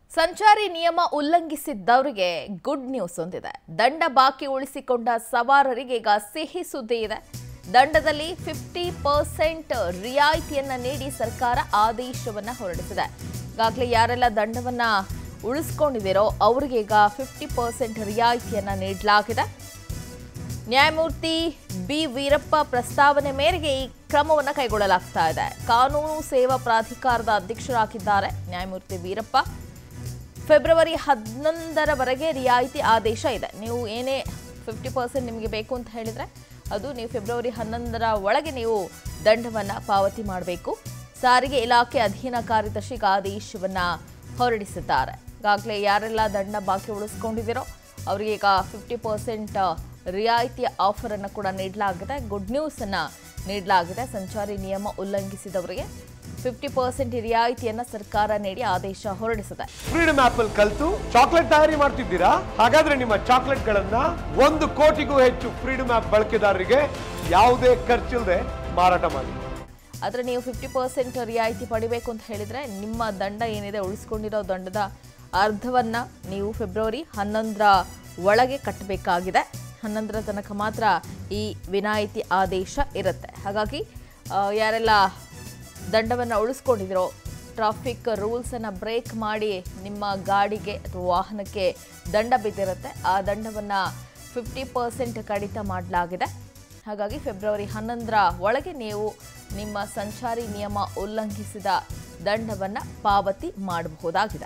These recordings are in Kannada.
ಸಂಚಾರಿ ನಿಯಮ ಉಲ್ಲಂಘಿಸಿದ್ದವರಿಗೆ ಗುಡ್ ನ್ಯೂಸ್ ಹೊಂದಿದೆ ದಂಡ ಬಾಕಿ ಉಳಿಸಿಕೊಂಡ ಸವಾರರಿಗೆ ಈಗ ಸಿಹಿ ಸುದ್ದಿ ಇದೆ ದಂಡದಲ್ಲಿ ಫಿಫ್ಟಿ ಪರ್ಸೆಂಟ್ ರಿಯಾಯಿತಿಯನ್ನ ನೀಡಿ ಸರ್ಕಾರ ಆದೇಶವನ್ನ ಹೊರಡಿಸಿದೆ ಈಗಾಗಲೇ ಯಾರೆಲ್ಲ ದಂಡವನ್ನ ಉಳಿಸ್ಕೊಂಡಿದ್ದೀರೋ ಅವರಿಗೆ ಈಗ ಫಿಫ್ಟಿ ಪರ್ಸೆಂಟ್ ರಿಯಾಯಿತಿಯನ್ನ ನೀಡಲಾಗಿದೆ ನ್ಯಾಯಮೂರ್ತಿ ಬಿ ವೀರಪ್ಪ ಪ್ರಸ್ತಾವನೆ ಮೇರೆಗೆ ಈ ಕ್ರಮವನ್ನು ಕೈಗೊಳ್ಳಲಾಗ್ತಾ ಇದೆ ಕಾನೂನು ಸೇವಾ ಪ್ರಾಧಿಕಾರದ ಅಧ್ಯಕ್ಷರಾಗಿದ್ದಾರೆ ನ್ಯಾಯಮೂರ್ತಿ ವೀರಪ್ಪ ಫೆಬ್ರವರಿ ಹನ್ನೊಂದರವರೆಗೆ ರಿಯಾಯಿತಿ ಆದೇಶ ಇದೆ ನೀವು ಏನೇ ಫಿಫ್ಟಿ ಪರ್ಸೆಂಟ್ ನಿಮಗೆ ಬೇಕು ಅಂತ ಹೇಳಿದರೆ ಅದು ನೀವು ಫೆಬ್ರವರಿ ಹನ್ನೊಂದರ ಒಳಗೆ ನೀವು ದಂಡವನ್ನು ಪಾವತಿ ಮಾಡಬೇಕು ಸಾರಿಗೆ ಇಲಾಖೆ ಅಧೀನ ಕಾರ್ಯದರ್ಶಿಗೆ ಆದೇಶವನ್ನು ಹೊರಡಿಸಿದ್ದಾರೆ ಈಗಾಗಲೇ ಯಾರೆಲ್ಲ ದಂಡ ಬಾಕಿ ಉಳಿಸ್ಕೊಂಡಿದ್ದೀರೋ ಅವರಿಗೆ ಈಗ ಫಿಫ್ಟಿ ಪರ್ಸೆಂಟ್ ರಿಯಾಯಿತಿಯ ಆಫರನ್ನು ಕೂಡ ನೀಡಲಾಗಿದೆ ಗುಡ್ ನ್ಯೂಸನ್ನು ನೀಡಲಾಗಿದೆ ಸಂಚಾರಿ ನಿಯಮ ಉಲ್ಲಂಘಿಸಿದವರಿಗೆ ಫಿಫ್ಟಿ ಪರ್ಸೆಂಟ್ ರಿಯಾಯಿತಿಯನ್ನು ಸರ್ಕಾರ ನೀಡಿ ಆದೇಶ ಹೊರಡಿಸಿದೆ ಫ್ರೀಡಮ್ ಆಪ್ ಅಲ್ಲಿ ಕಲ್ತು ಚಾಕ್ಲೇಟ್ ತಯಾರಿ ಮಾಡ್ತಿದ್ದೀರಾ ಹಾಗಾದ್ರೆ ನಿಮ್ಮ ಚಾಕ್ಲೇಟ್ ಗಳನ್ನ ಒಂದು ಕೋಟಿಗೂ ಹೆಚ್ಚು ಫ್ರೀಡಮ್ ಆಪ್ ಬಳಕೆದಾರರಿಗೆ ಯಾವುದೇ ಖರ್ಚಿಲ್ಲದೆ ಮಾರಾಟ ಮಾಡಿ ಆದರೆ ನೀವು ಫಿಫ್ಟಿ ಪರ್ಸೆಂಟ್ ರಿಯಾಯಿತಿ ಪಡಿಬೇಕು ಅಂತ ಹೇಳಿದರೆ ನಿಮ್ಮ ದಂಡ ಏನಿದೆ ಉಳಿಸ್ಕೊಂಡಿರೋ ದಂಡದ ಅರ್ಧವನ್ನು ನೀವು ಫೆಬ್ರವರಿ ಹನ್ನೊಂದರ ಒಳಗೆ ಕಟ್ಟಬೇಕಾಗಿದೆ ಹನ್ನೊಂದರ ತನಕ ಮಾತ್ರ ಈ ವಿನಾಯಿತಿ ಆದೇಶ ಇರುತ್ತೆ ಹಾಗಾಗಿ ಆ, ಯಾರೆಲ್ಲ ದಂಡವನ್ನು ಉಳಿಸ್ಕೊಂಡಿದ್ದೀರೋ ಟ್ರಾಫಿಕ್ ರೂಲ್ಸನ್ನು ಬ್ರೇಕ್ ಮಾಡಿ ನಿಮ್ಮ ಗಾಡಿಗೆ ಅಥವಾ ವಾಹನಕ್ಕೆ ದಂಡ ಬಿದ್ದಿರುತ್ತೆ ಆ ದಂಡವನ್ನು ಫಿಫ್ಟಿ ಪರ್ಸೆಂಟ್ ಕಡಿತ ಮಾಡಲಾಗಿದೆ ಹಾಗಾಗಿ ಫೆಬ್ರವರಿ ಹನ್ನೊಂದರ ಒಳಗೆ ನೀವು ನಿಮ್ಮ ಸಂಚಾರಿ ನಿಯಮ ಉಲ್ಲಂಘಿಸಿದ ದಂಡವನ್ನು ಪಾವತಿ ಮಾಡಬಹುದಾಗಿದೆ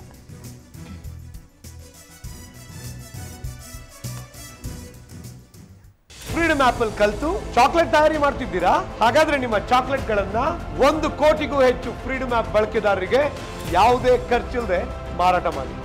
ಫ್ರೀಡಮ್ ಆಪ್ ಅಲ್ಲಿ ಕಲ್ತು ಚಾಕ್ಲೇಟ್ ತಯಾರಿ ಮಾಡ್ತಿದ್ದೀರಾ ಹಾಗಾದ್ರೆ ನಿಮ್ಮ ಚಾಕ್ಲೇಟ್ ಗಳನ್ನ ಒಂದು ಕೋಟಿಗೂ ಹೆಚ್ಚು ಫ್ರೀಡಮ್ ಆಪ್ ಬಳಕೆದಾರರಿಗೆ ಯಾವುದೇ ಖರ್ಚಿಲ್ಲದೆ ಮಾರಾಟ ಮಾಡಿ